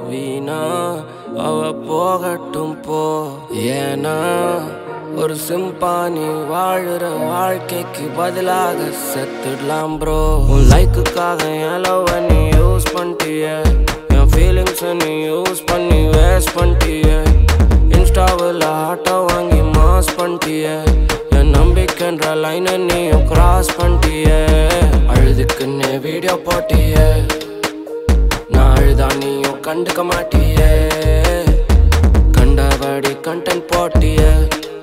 வீணா அவ போகட்டும் போ ஏன்னா ஒரு சிம்பானி வாழுற வாழ்க்கைக்கு பதிலாக செத்துடலாம் ப்ரோ உன் லைக்குக்காக என் லவ் நீ யூஸ் பண்ணிட்டிய என் ஃபீலிங்ஸ் நீ யூஸ் பண்ணி வேஸ்ட் பண்ணிட்டிய இன்ஸ்டாவில் ஆட்டோ வாங்கி மாஸ் பண்ணிட்டிய என் நம்பிக்கைன்ற லைனை நீயும் கிராஸ் பண்ணிட்டிய அழுதுக்குன்னு வீடியோ போட்டிய நான் அழுதா நீயும் கண்டுக்க மாட்டிய கண்டபடி கண்டென்ட் போட்டிய